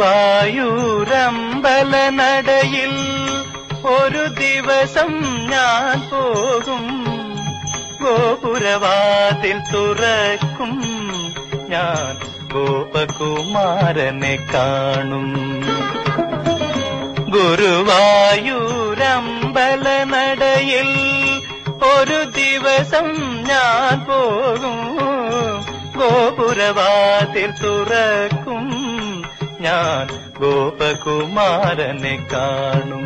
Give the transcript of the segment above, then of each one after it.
ഗുരുവായൂരമ്പല നടയിൽ ഒരു ദിവസം ഞാൻ പോകും ഗോപുരവാതിൽ തുറക്കും ഞാൻ ഗോപകുമാരനെ കാണും ഗുരുവായൂരമ്പല നടയിൽ ഒരു ദിവസം ഞാൻ പോകും ഗോപുരവാതിൽ തുറക്കും ഞാൻ ഗോപകുമാരനെ കാണും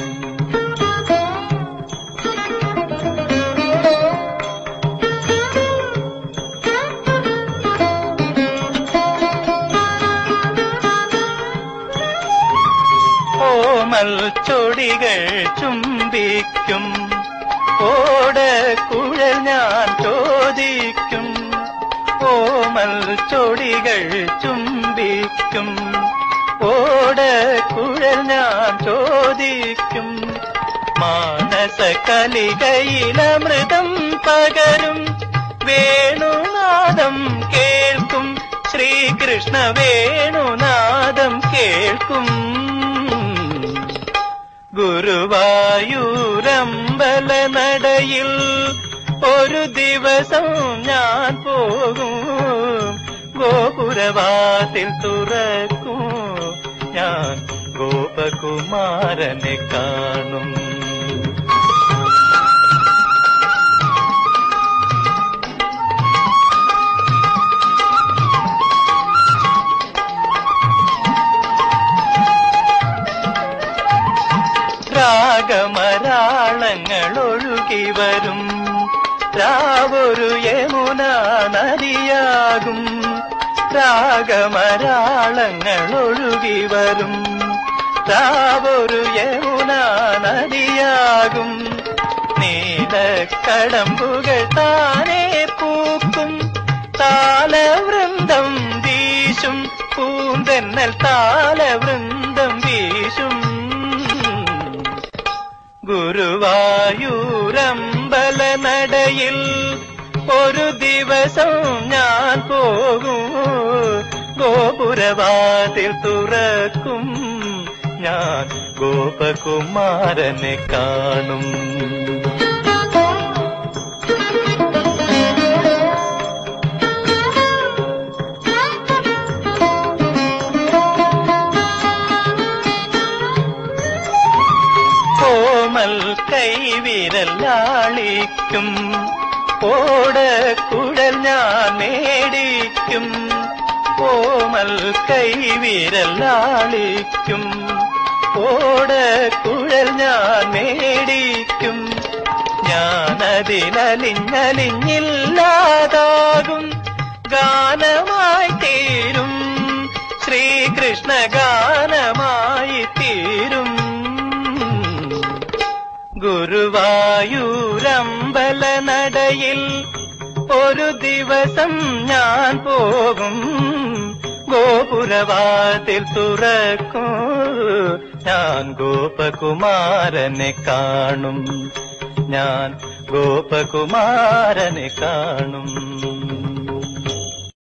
ഓമൽ ചൊടികൾ ചുംബിക്കും ഓട കുഴൽ ഞാൻ ചോദിക്കും ഓമൽ ചൊടികൾ ചുംബിക്കും ഓട കുഴൽ ഞാൻ ചോദിക്കും മാനസ കലികയിലമൃതം പകരും വേണുനാദം കേൾക്കും ശ്രീകൃഷ്ണ വേണുനാദം കേൾക്കും ഗുരുവായൂരമ്പല നടയിൽ ഒരു ദിവസം ഞാൻ പോകും ഗോപുരവാതിൽ തുറക്കും ഞാൻ ഗോപകുമാരനെ കാണും രാഗമരാളങ്ങൾ ഒഴുകി വരും രാവൊരു യമുന നദിയാകും രാഗമരാളങ്ങൾ ഒഴുകി വരും രാവൊരു യമുന നദിയാകും നീലക്കടമ്പുകൾ താനേ പൂക്കും താലവൃന്ദം വീശും പൂന്തെന്നൽ താലവൃന്ദം വീശും ഗുരുവായൂരമ്പല നടയിൽ ഒരു ദിവസം ഞാൻ പോകും ഗോപുരവാതിൽ തുറക്കും ഞാൻ ഗോപകുമാരനെ കാണും കോമൽ കൈവിരലാളിക്കും ഓട കുഴൽ ഞാൻ മേടിക്കും കോമൽ കൈവിരലാളിക്കും ഓട കുഴൽ ഞാൻ മേടിക്കും ഞാനതിനലിഞ്ഞലിഞ്ഞില്ലാതാകും ഗാനമായി തീരും ശ്രീകൃഷ്ണ ഗാനമായി തീരും ഗുരുവായൂരമ്പല നടയിൽ ഒരു ദിവസം ഞാൻ പോകും ഗോപുരവാതിൽ തുറക്കും ഞാൻ ഗോപകുമാരനെ കാണും ഞാൻ ഗോപകുമാരനെ കാണും